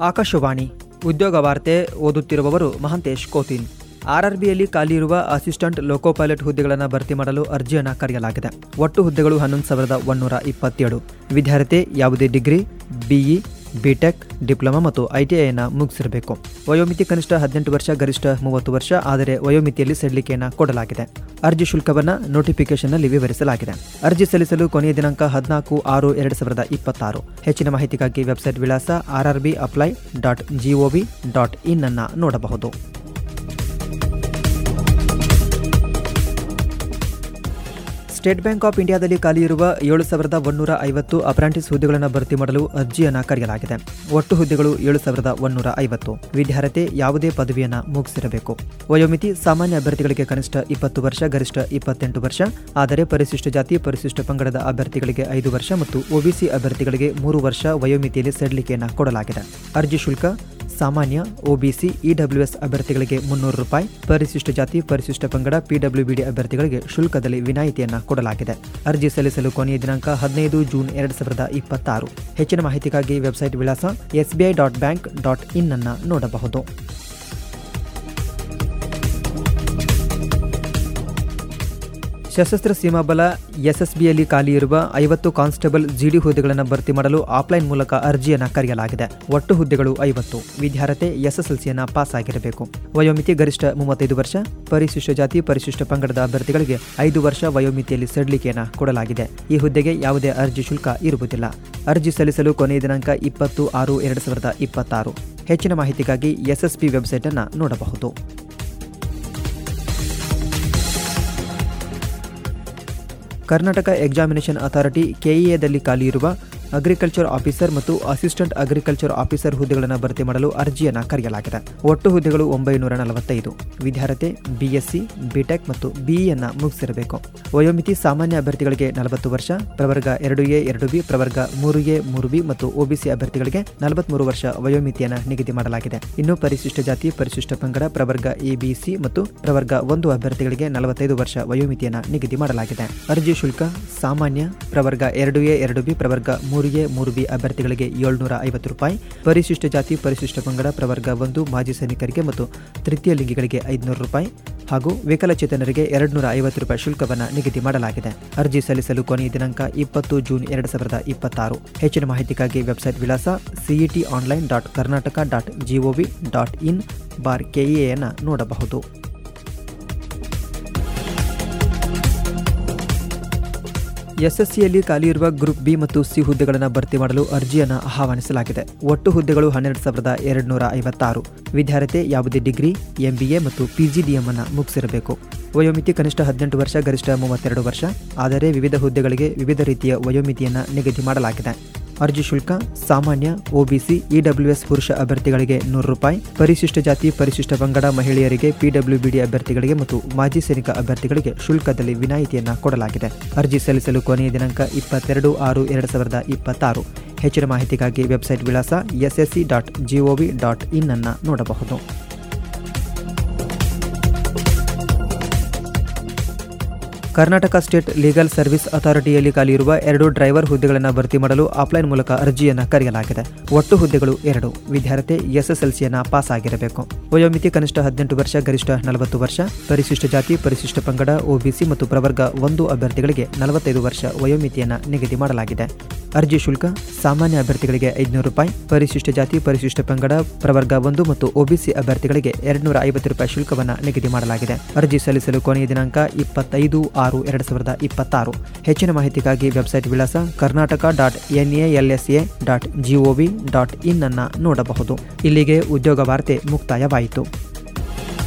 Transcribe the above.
ಆಕಾಶವಾಣಿ ಉದ್ಯೋಗ ವಾರ್ತೆ ಓದುತ್ತಿರುವವರು ಮಹಾಂತೇಶ್ ಕೋತಿನ್ ಆರ್ಆರ್ಬಿಯಲ್ಲಿ ಖಾಲಿ ಇರುವ ಅಸಿಸ್ಟೆಂಟ್ ಲೋಕೋ ಪೈಲಟ್ ಹುದ್ದೆಗಳನ್ನು ಭರ್ತಿ ಮಾಡಲು ಅರ್ಜಿಯನ್ನು ಕರೆಯಲಾಗಿದೆ ಒಟ್ಟು ಹುದ್ದೆಗಳು ಹನ್ನೊಂದು ಸಾವಿರದ ಒಂದೂರ ಇಪ್ಪತ್ತೇಳು ವಿದ್ಯಾರ್ಥಿ ಯಾವುದೇ ಡಿಗ್ರಿ ಬಿಇ ಬಿಟೆಕ್ ಡಿಪ್ಲೊಮಾ ಮತ್ತು ಐಟಿಐಯನ್ನು ಮುಗಿಸಿರಬೇಕು ವಯೋಮಿತಿ ಕನಿಷ್ಠ ಹದಿನೆಂಟು ವರ್ಷ ಗರಿಷ್ಠ ಮೂವತ್ತು ವರ್ಷ ಆದರೆ ವಯೋಮಿತಿಯಲ್ಲಿ ಸಡಿಲಿಕೆಯನ್ನು ಕೊಡಲಾಗಿದೆ ಅರ್ಜಿ ಶುಲ್ಕವನ್ನು ನೋಟಿಫಿಕೇಶನ್ನಲ್ಲಿ ವಿವರಿಸಲಾಗಿದೆ ಅರ್ಜಿ ಸಲ್ಲಿಸಲು ಕೊನೆಯ ದಿನಾಂಕ ಹದಿನಾಲ್ಕು ಆರು ಎರಡು ಸಾವಿರದ ಇಪ್ಪತ್ತಾರು ಹೆಚ್ಚಿನ ಮಾಹಿತಿಗಾಗಿ ವೆಬ್ಸೈಟ್ ವಿಳಾಸ R R B apply dot gov dot in ಅನ್ನು ನೋಡಬಹುದು ಸ್ಟೇಟ್ ಬ್ಯಾಂಕ್ ಆಫ್ ಇಂಡಿಯಾದಲ್ಲಿ ಖಾಲಿ ಇರುವ ಏಳು ಸಾವಿರದ ಒಂದೂರ ಐವತ್ತು ಅಪ್ರಾಂಟಿಸ್ ಹುದ್ದೆಗಳನ್ನು ಭರ್ತಿ ಮಾಡಲು ಅರ್ಜಿಯನ್ನು ಕರೆಯಲಾಗಿದೆ ಒಟ್ಟು ಹುದ್ದೆಗಳು ಏಳು ಸಾವಿರದ ಒಂದೂರ ಐವತ್ತು ವಿದ್ಯಾರ್ಥಿ ಯಾವುದೇ ಪದವಿಯನ್ನು ಮುಗಿಸಿರಬೇಕು ವಯೋಮಿತಿ ಸಾಮಾನ್ಯ ಅಭ್ಯರ್ಥಿಗಳಿಗೆ ಕನಿಷ್ಠ ಇಪ್ಪತ್ತು ವರ್ಷ ಗರಿಷ್ಠ ಇಪ್ಪತ್ತೆಂಟು ವರ್ಷ ಆದರೆ ಪರಿಶಿಷ್ಟ ಜಾತಿ ಪರಿಶಿಷ್ಟ ಪಂಗಡದ ಅಭ್ಯರ್ಥಿಗಳಿಗೆ ಐದು ವರ್ಷ ಮತ್ತು ಒಬಿಸಿ ಅಭ್ಯರ್ಥಿಗಳಿಗೆ ಮೂರು ವರ್ಷ ವಯೋಮಿತಿಯಲ್ಲಿ ಸಡಿಲಿಕೆಯನ್ನು ಕೊಡಲಾಗಿದೆ ಅರ್ಜಿ ಶುಲ್ಕ ಸಾಮಾನ್ಯ ಒಬಿಸಿ ಇಡಬ್ಲ್ಯೂಎಸ್ ಅಭ್ಯರ್ಥಿಗಳಿಗೆ ಮುನ್ನೂರು ರೂಪಾಯಿ ಪರಿಶಿಷ್ಟ ಜಾತಿ ಪರಿಶಿಷ್ಟ ಪಂಗಡ ಪಿಡಬ್ಲ್ಯೂಬಿಡಿ ಅಭ್ಯರ್ಥಿಗಳಿಗೆ ಶುಲ್ಕದಲ್ಲಿ ವಿನಾಯಿತಿಯನ್ನು ಕೊಡಲಾಗಿದೆ ಅರ್ಜಿ ಸಲ್ಲಿಸಲು ಕೊನೆಯ ದಿನಾಂಕ ಹದಿನೈದು ಜೂನ್ ಎರಡು ಸಾವಿರದ ಇಪ್ಪತ್ತಾರು ಹೆಚ್ಚಿನ ಮಾಹಿತಿಗಾಗಿ ವೆಬ್ಸೈಟ್ ವಿಳಾಸ SBI dot bank dot in ಅನ್ನು ನೋಡಬಹುದು ಸಶಸ್ತ್ರ ಸೀಮಾಬಲ ಎಸ್ಎಸ್ಬಿಯಲ್ಲಿ ಖಾಲಿ ಇರುವ ಐವತ್ತು ಕಾನ್ಸ್ಟೇಬಲ್ ಜಿಡಿ ಹುದ್ದೆಗಳನ್ನು ಭರ್ತಿ ಮಾಡಲು ಆಫ್ಲೈನ್ ಮೂಲಕ ಅರ್ಜಿಯನ್ನು ಕರೆಯಲಾಗಿದೆ ಒಟ್ಟು ಹುದ್ದೆಗಳು ಐವತ್ತು ವಿದ್ಯಾರ್ಥಿ ಎಸ್ಎಸ್ಎಲ್ಸಿಯನ್ನು ಪಾಸ್ ಆಗಿರಬೇಕು ವಯೋಮಿತಿ ಗರಿಷ್ಠ ಮೂವತ್ತೈದು ವರ್ಷ ಪರಿಶಿಷ್ಟ ಜಾತಿ ಪರಿಶಿಷ್ಟ ಪಂಗಡದ ಅಭ್ಯರ್ಥಿಗಳಿಗೆ ಐದು ವರ್ಷ ವಯೋಮಿತಿಯಲ್ಲಿ ಸಡಿಲಿಕೆಯನ್ನು ಕೊಡಲಾಗಿದೆ ಈ ಹುದ್ದೆಗೆ ಯಾವುದೇ ಅರ್ಜಿ ಶುಲ್ಕ ಇರುವುದಿಲ್ಲ ಅರ್ಜಿ ಸಲ್ಲಿಸಲು ಕೊನೆಯ ದಿನಾಂಕ ಇಪ್ಪತ್ತು ಆರು ಎರಡು ಸಾವಿರದ ಇಪ್ಪತ್ತಾರು ಹೆಚ್ಚಿನ ಮಾಹಿತಿಗಾಗಿ ಎಸ್ಎಸ್ಪಿ ವೆಬ್ಸೈಟ್ ಅನ್ನು ನೋಡಬಹುದು ಕರ್ನಾಟಕ ಎಕ್ಸಾಮಿನೇಷನ್ ಅಥಾರಿಟಿ ಕೆಇಎದಲ್ಲಿ ಖಾಲಿ ಇರುವ ಅಗ್ರಿಕಲ್ಚರ್ ಆಫೀಸರ್ ಮತ್ತು ಅಸಿಸ್ಟೆಂಟ್ ಅಗ್ರಿಕಲ್ಚರ್ ಆಫೀಸರ್ ಹುದ್ದೆಗಳನ್ನು ಭರ್ತಿ ಮಾಡಲು ಅರ್ಜಿಯನ್ನು ಕರೆಯಲಾಗಿದೆ ಒಟ್ಟು ಹುದ್ದೆಗಳು ಒಂಬೈನೂರ ನಲವತ್ತೈದು ವಿದ್ಯಾರ್ಥಿ ಬಿಎಸ್ಸಿ ಬಿಟೆಕ್ ಮತ್ತು ಬಿಇಯನ್ನು ಮುಗಿಸಿರಬೇಕು ವಯೋಮಿತಿ ಸಾಮಾನ್ಯ ಅಭ್ಯರ್ಥಿಗಳಿಗೆ ನಲವತ್ತು ವರ್ಷ ಪ್ರವರ್ಗ ಎರಡು ಎ ಎರಡು ಬಿ ಪ್ರವರ್ಗ ಮೂರು ಎ ಮೂರು ಬಿ ಮತ್ತು ಒಬಿಸಿ ಅಭ್ಯರ್ಥಿಗಳಿಗೆ ನಲವತ್ಮೂರು ವರ್ಷ ವಯೋಮಿತಿಯನ್ನು ನಿಗದಿ ಮಾಡಲಾಗಿದೆ ಇನ್ನು ಪರಿಶಿಷ್ಟ ಜಾತಿ ಪರಿಶಿಷ್ಟ ಪಂಗಡ ಪ್ರವರ್ಗ ಎಬಿಸಿ ಮತ್ತು ಪ್ರವರ್ಗ ಒಂದು ಅಭ್ಯರ್ಥಿಗಳಿಗೆ ನಲವತ್ತೈದು ವರ್ಷ ವಯೋಮಿತಿಯನ್ನು ನಿಗದಿ ಮಾಡಲಾಗಿದೆ ಅರ್ಜಿ ಶುಲ್ಕ ಸಾಮಾನ್ಯ ಪ್ರವರ್ಗ ಎರಡು ಎ ಎರಡು ಬಿ ಪ್ರವರ್ಗ ಮೂರು ಎ ಮೂರು ಬಿ ಅಭ್ಯರ್ಥಿಗಳಿಗೆ ಏಳ್ನೂರ ಐವತ್ತು ರೂಪಾಯಿ ಪರಿಶಿಷ್ಟ ಜಾತಿ ಪರಿಶಿಷ್ಟ ಪಂಗಡ ಪ್ರವರ್ಗ ಒಂದು ಮಾಜಿ ಸೈನಿಕರಿಗೆ ಮತ್ತು ತೃತೀಯ ಲಿಂಗಿಗಳಿಗೆ ಐದುನೂರು ರೂಪಾಯಿ ಹಾಗೂ ವಿಕಲಚೇತನರಿಗೆ ಎರಡುನೂರ ಐವತ್ತು ರೂಪಾಯಿ ಶುಲ್ಕವನ್ನು ನಿಗದಿ ಮಾಡಲಾಗಿದೆ ಅರ್ಜಿ ಸಲ್ಲಿಸಲು ಕೊನೆಯ ದಿನಾಂಕ ಇಪ್ಪತ್ತು ಜೂನ್ ಎರಡು ಸಾವಿರದ ಇಪ್ಪತ್ತಾರು ಹೆಚ್ಚಿನ ಮಾಹಿತಿಗಾಗಿ ವೆಬ್ಸೈಟ್ ವಿಳಾಸ CET online dot Karnataka dot gov dot in bar ಕೆಇಎಯನ್ನು ನೋಡಬಹುದು ಎಸ್ಎಸ್ಸಿಯಲ್ಲಿ ಖಾಲಿ ಇರುವ ಗ್ರೂಪ್ ಬಿ ಮತ್ತು ಸಿ ಹುದ್ದೆಗಳನ್ನು ಭರ್ತಿ ಮಾಡಲು ಅರ್ಜಿಯನ್ನು ಆಹ್ವಾನಿಸಲಾಗಿದೆ ಒಟ್ಟು ಹುದ್ದೆಗಳು ಹನ್ನೆರಡು ಸಾವಿರದ ಎರಡುನೂರ ಐವತ್ತಾರು ವಿದ್ಯಾರ್ಥಿ ಯಾವುದೇ ಡಿಗ್ರಿ ಎಂಬಿಎ ಮತ್ತು ಪಿಜಿಡಿಎಂ ಅನ್ನು ಮುಗಿಸಿರಬೇಕು ವಯೋಮಿತಿ ಕನಿಷ್ಠ ಹದಿನೆಂಟು ವರ್ಷ ಗರಿಷ್ಠ ಮೂವತ್ತೆರಡು ವರ್ಷ ಆದರೆ ವಿವಿಧ ಹುದ್ದೆಗಳಿಗೆ ವಿವಿಧ ರೀತಿಯ ವಯೋಮಿತಿಯನ್ನು ನಿಗದಿ ಮಾಡಲಾಗಿದೆ ಅರ್ಜಿ ಶುಲ್ಕ ಸಾಮಾನ್ಯ ಒಬಿಸಿ ಇಡಬ್ಲ್ಯೂಎಸ್ ಪುರುಷ ಅಭ್ಯರ್ಥಿಗಳಿಗೆ ನೂರು ರೂಪಾಯಿ ಪರಿಶಿಷ್ಟ ಜಾತಿ ಪರಿಶಿಷ್ಟ ಪಂಗಡ ಮಹಿಳೆಯರಿಗೆ ಪಿಡಬ್ಲ್ಯೂಬಿಡಿ ಅಭ್ಯರ್ಥಿಗಳಿಗೆ ಮತ್ತು ಮಾಜಿ ಸೈನಿಕ ಅಭ್ಯರ್ಥಿಗಳಿಗೆ ಶುಲ್ಕದಲ್ಲಿ ವಿನಾಯಿತಿಯನ್ನು ಕೊಡಲಾಗಿದೆ ಅರ್ಜಿ ಸಲ್ಲಿಸಲು ಕೊನೆಯ ದಿನಾಂಕ ಇಪ್ಪತ್ತೆರಡು ಆರು ಎರಡು ಸಾವಿರದ ಇಪ್ಪತ್ತಾರು ಹೆಚ್ಚಿನ ಮಾಹಿತಿಗಾಗಿ ವೆಬ್ಸೈಟ್ ವಿಳಾಸ SSC dot gov dot in ಅನ್ನು ನೋಡಬಹುದು ಕರ್ನಾಟಕ ಸ್ಟೇಟ್ ಲೀಗಲ್ ಸರ್ವಿಸ್ ಅಥಾರಿಟಿಯಲ್ಲಿ ಖಾಲಿ ಇರುವ ಎರಡು ಡ್ರೈವರ್ ಹುದ್ದೆಗಳನ್ನು ಭರ್ತಿ ಮಾಡಲು ಆಫ್ಲೈನ್ ಮೂಲಕ ಅರ್ಜಿಯನ್ನು ಕರೆಯಲಾಗಿದೆ ಒಟ್ಟು ಹುದ್ದೆಗಳು ಎರಡು ವಿದ್ಯಾರ್ಥಿ ಎಸ್ಎಸ್ಎಲ್ಸಿಯನ್ನು ಪಾಸ್ ಆಗಿರಬೇಕು ವಯೋಮಿತಿ ಕನಿಷ್ಠ ಹದಿನೆಂಟು ವರ್ಷ ಗರಿಷ್ಠ ನಲವತ್ತು ವರ್ಷ ಪರಿಶಿಷ್ಟ ಜಾತಿ ಪರಿಶಿಷ್ಟ ಪಂಗಡ ಒಬಿಸಿ ಮತ್ತು ಪ್ರವರ್ಗ ಒಂದು ಅಭ್ಯರ್ಥಿಗಳಿಗೆ ನಲವತ್ತೈದು ವರ್ಷ ವಯೋಮಿತಿಯನ್ನು ನಿಗದಿ ಮಾಡಲಾಗಿದೆ ಅರ್ಜಿ ಶುಲ್ಕ ಸಾಮಾನ್ಯ ಅಭ್ಯರ್ಥಿಗಳಿಗೆ ಐದುನೂರು ರೂಪಾಯಿ ಪರಿಶಿಷ್ಟ ಜಾತಿ ಪರಿಶಿಷ್ಟ ಪಂಗಡ ಪ್ರವರ್ಗ ಒಂದು ಮತ್ತು ಒಬಿಸಿ ಅಭ್ಯರ್ಥಿಗಳಿಗೆ ಎರಡುನೂರ ಐವತ್ತು ರೂಪಾಯಿ ಶುಲ್ಕವನ್ನು ನಿಗದಿ ಮಾಡಲಾಗಿದೆ ಅರ್ಜಿ ಸಲ್ಲಿಸಲು ಕೊನೆಯ ದಿನಾಂಕ ಇಪ್ಪತ್ತೈದು ಆರು ಎರಡು ಸಾವಿರದ ಇಪ್ಪತ್ತಾರು ಹೆಚ್ಚಿನ ಮಾಹಿತಿಗಾಗಿ ವೆಬ್ಸೈಟ್ ವಿಳಾಸ Karnataka dot NALSA dot gov dot in ಅನ್ನು ನೋಡಬಹುದು ಇಲ್ಲಿಗೆ ಉದ್ಯೋಗ ವಾರ್ತೆ ಮುಕ್ತಾಯವಾಯಿತು